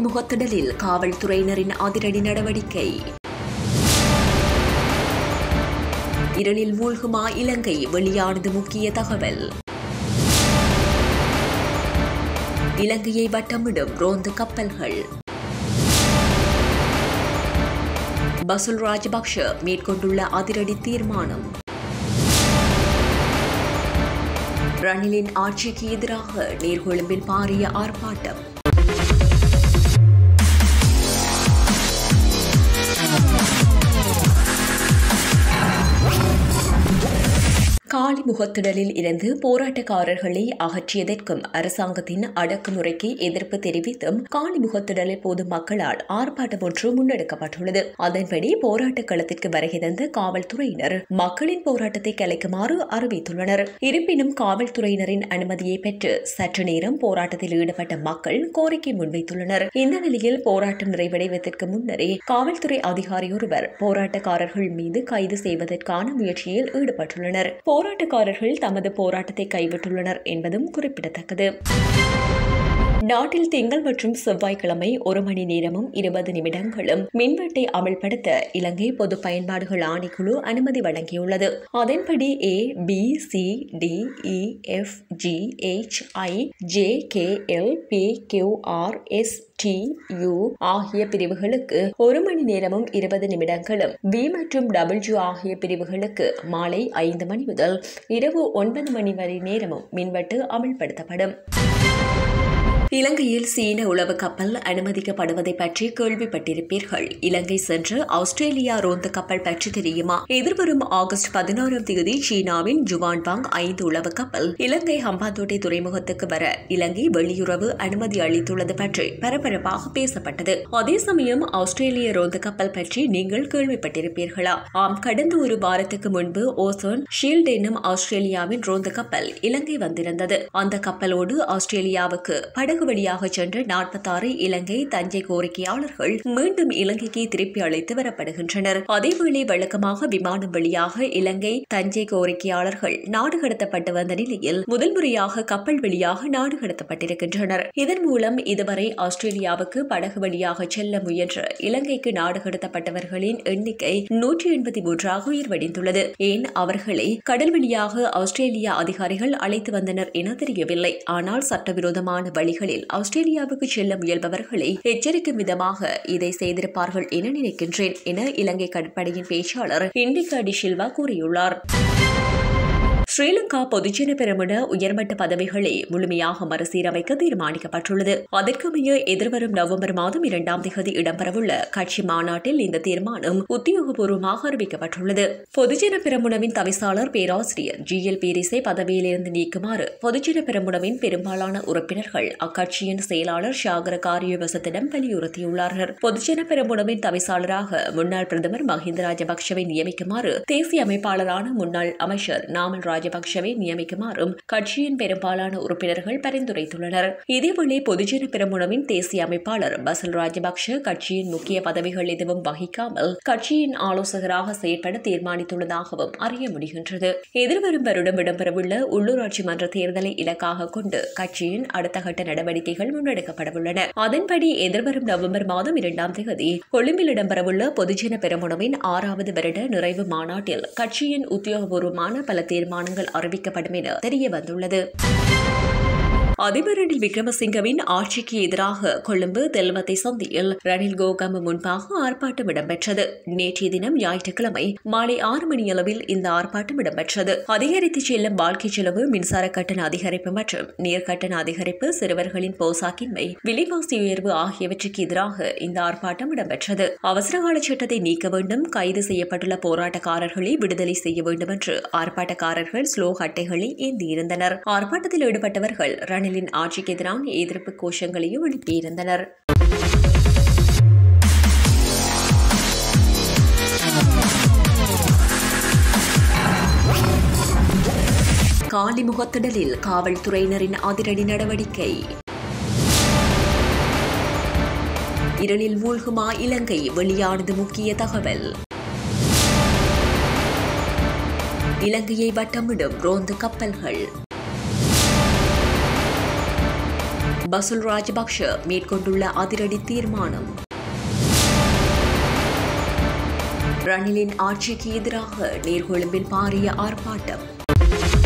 காலிமுகத்திடலில் காவல்துறையினரின் அதிரடி நடவடிக்கை இருளில் மூழ்குமா இலங்கை வெளியானது முக்கிய தகவல் இலங்கையை வட்டமிடும் ரோந்து கப்பல்கள் பசுல் ராஜபக்ஷ மேற்கொண்டுள்ள அதிரடி தீர்மானம் ரணிலின் ஆட்சிக்கு எதிராக நீர்கொழும்பில் பாரிய ஆர்ப்பாட்டம் காலி முகத்திடலில் இருந்து போராட்டக்காரர்களை அகற்றியதற்கும் அரசாங்கத்தின் அடக்குமுறைக்கு எதிர்ப்பு தெரிவித்தும் காலி முகத்திடலில் பொது மக்களால் ஆர்ப்பாட்டம் ஒன்று முன்னெடுக்கப்பட்டுள்ளது அதன்படி போராட்ட களத்திற்கு வருகை தந்த காவல்துறையினர் மக்களின் போராட்டத்தை கலைக்குமாறு அறிவித்துள்ளனர் இருப்பினும் காவல்துறையினரின் அனுமதியை பெற்று சற்று நேரம் போராட்டத்தில் ஈடுபட்ட மக்கள் கோரிக்கை முன்வைத்துள்ளனர் இந்த நிலையில் போராட்டம் நிறைவடைவதற்கு முன்னரே காவல்துறை அதிகாரி ஒருவர் போராட்டக்காரர்கள் மீது கைது செய்வதற்கான முயற்சியில் ஈடுபட்டுள்ளனர் போராட்டக்காரர்கள் தமது போராட்டத்தை கைவிட்டுள்ளனர் என்பதும் குறிப்பிடத்தக்கது நாட்டில் திங்கள் மற்றும் செவ்வாய்க்கிழமை ஒரு மணி நேரமும் இருபது நிமிடங்களும் மின்வெட்டை அமல்படுத்த இலங்கை பொது பயன்பாடுகள் ஆணைக்குழு அனுமதி வழங்கியுள்ளது அதன்படி A B C D E F G H I J K L P Q R S T U ஆகிய பிரிவுகளுக்கு ஒரு மணி நேரமும் இருபது நிமிடங்களும் பி மற்றும் டபிள்யூ ஆகிய பிரிவுகளுக்கு மாலை ஐந்து மணி முதல் இரவு ஒன்பது மணி வரை நேரமும் மின்வெட்டு அமல்படுத்தப்படும் இலங்கையில் சீன உளவு கப்பல் அனுமதிக்கப்படுவதை பற்றி கேள்விப்பட்டிருப்பீர்கள் இலங்கை சென்று ஆஸ்திரேலியா ரோந்து கப்பல் பற்றி தெரியுமா எதிர்வரும் ஆகஸ்ட் பதினாறாம் தேதி சீனாவின் ஜுவான்பாங் ஐந்து உளவு கப்பல் இலங்கை ஹம்பாந்தோட்டை துறைமுகத்துக்கு வர இலங்கை வெளியுறவு அனுமதி அளித்துள்ளது பற்றி பரபரப்பாக பேசப்பட்டது அதே சமயம் ஆஸ்திரேலிய ரோந்து கப்பல் பற்றி நீங்கள் கேள்விப்பட்டிருப்பீர்களா ஆம் கடந்த ஒரு வாரத்துக்கு முன்பு ஓசோன் ஷீல்ட் என்னும் ஆஸ்திரேலியாவின் ரோந்து கப்பல் இலங்கை வந்திருந்தது அந்த கப்பலோடு ஆஸ்திரேலியாவுக்கு படகு வழியாக சென்ற நாற்பத்தாறு இலங்கை தஞ்சை கோரிக்கையாளர்கள் மீண்டும் இலங்கைக்கு திருப்பி அழைத்து வரப்படுகின்றனர் அதேவேளை வழக்கமாக விமானம் வழியாக இலங்கை தஞ்சை கோரிக்கையாளர்கள் நாடு கடத்தப்பட்டு வந்த நிலையில் முதல் முறையாக கப்பல் வழியாக நாடு கடத்தப்பட்டிருக்கின்றனர் இதன் மூலம் இதுவரை ஆஸ்திரேலியாவுக்கு படகு வழியாக செல்ல முயன்ற இலங்கைக்கு நாடு கடத்தப்பட்டவர்களின் எண்ணிக்கை நூற்றி எண்பத்தி மூன்றாக உயர்வடைந்துள்ளது ஏன் அவர்களை கடல் வழியாக ஆஸ்திரேலியா அதிகாரிகள் அழைத்து வந்தனர் என தெரியவில்லை ஆனால் சட்டவிரோதமான வழிகளில் ஆஸ்திரேலியாவுக்கு செல்ல முயல்பவர்களை எச்சரிக்கும் விதமாக இதை செய்திருப்பார்கள் என நினைக்கின்றேன் என இலங்கை கடற்படையின் பேச்சாளர் இண்டிகா டி சில்வா கூறியுள்ளார் ஸ்ரீலங்கா பொதுஜன பெருமிட உயர்மட்ட பதவிகளை முழுமையாக மறுசீரமைக்க தீர்மானிக்கப்பட்டுள்ளது அதற்கமைய எதிர்வரும் நவம்பர் மாதம் இரண்டாம் தேதி இடம்பெறவுள்ள கட்சி மாநாட்டில் இந்த தீர்மானம் உத்தியோகபூர்வமாக அறிவிக்கப்பட்டுள்ளது பொதுஜன பெருமுனவின் தவிசாளர் பேராசிரியர் ஜி எல் பீரிஸை பதவியிலிருந்து நீக்குமாறு பொதுஜன பெருமுனவின் பெரும்பாலான உறுப்பினர்கள் அக்கட்சியின் செயலாளர் ஷாகர காரியவசத்திடம் வலியுறுத்தியுள்ளார்கள் பொதுஜன பெருமுனவின் தவிசாளராக முன்னாள் பிரதமர் மஹிந்த ராஜபக்சவை நியமிக்குமாறு தேசிய அமைப்பாளரான முன்னாள் அமைச்சர் நாமல் ராஜபக்சவை நியமிக்குமாறும் கட்சியின் பெரும்பாலான உறுப்பினர்கள் பரிந்துரைத்துள்ளனர் இதேவேளை பொதுஜன பெருமுனவின் தேசிய அமைப்பாளர் பசல் ராஜபக்ஷ கட்சியின் முக்கிய பதவிகள் எதுவும் வகிக்காமல் கட்சியின் ஆலோசகராக செயற்பட தீர்மானித்துள்ளதாகவும் அறிய முடிகின்றது எதிர்வரும் வருடம் இடம்பெறவுள்ள உள்ளூராட்சி மன்ற தேர்தலை இலக்காக கொண்டு கட்சியின் அடுத்த கட்ட நடவடிக்கைகள் முன்னெடுக்கப்படவுள்ளன அதன்படி எதிர்வரும் நவம்பர் மாதம் இரண்டாம் தேதி கொழும்பில் இடம்பெறவுள்ள பொதுஜன பெருமுனவின் ஆறாவது வருட நிறைவு மாநாட்டில் கட்சியின் உத்தியோகபூர்வமான பல தீர்மானங்கள் அறிவிக்கப்படும் என தெரிய வந்துள்ளது அதிபர் ரணில் விக்ரமசிங்கவின் ஆட்சிக்கு எதிராக கொழும்பு தெல்வத்தை சந்தியில் ரணில் கோகம்பு முன்பாக ஆர்ப்பாட்டம் இடம்பெற்றது நேற்றைய தினம் ஞாயிற்றுக்கிழமை மாலை ஆறு மணி அளவில் இந்த ஆர்ப்பாட்டம் இடம்பெற்றது அதிகரித்து செல்லும் வாழ்க்கை செலவு மின்சார கட்டண அதிகரிப்பு மற்றும் நீர் கட்டண அதிகரிப்பு சிறுவர்களின் போசாக்கின்மை விலைவாசி உயர்வு ஆகியவற்றுக்கு எதிராக இந்த ஆர்ப்பாட்டம் இடம்பெற்றது அவசரகால சட்டத்தை நீக்க வேண்டும் கைது செய்யப்பட்டுள்ள போராட்டக்காரர்களை விடுதலை செய்ய வேண்டும் என்று ஆர்ப்பாட்டக்காரர்கள் ஸ்லோ அட்டைகளை ஏந்தியிருந்தனர் ஆர்ப்பாட்டத்தில் ஈடுபட்டவர்கள் ரணிலின் ஆட்சிக்கு எதிரான எதிர்ப்பு கோஷங்களையும் எழுப்பியிருந்தனர் காலிமுகத்திடலில் காவல்துறையினரின் அதிரடி நடவடிக்கை இருளில் மூழ்குமா இலங்கை வெளியானது முக்கிய தகவல் இலங்கையை வட்டமிடும் ரோந்து கப்பல்கள் பசுல் ராஜபக்ஷ மேற்கொண்டுள்ள அதிரடி தீர்மானம் ரணிலின் ஆட்சிக்கு எதிராக நீர்கொழும்பில் பாரிய ஆர்ப்பாட்டம்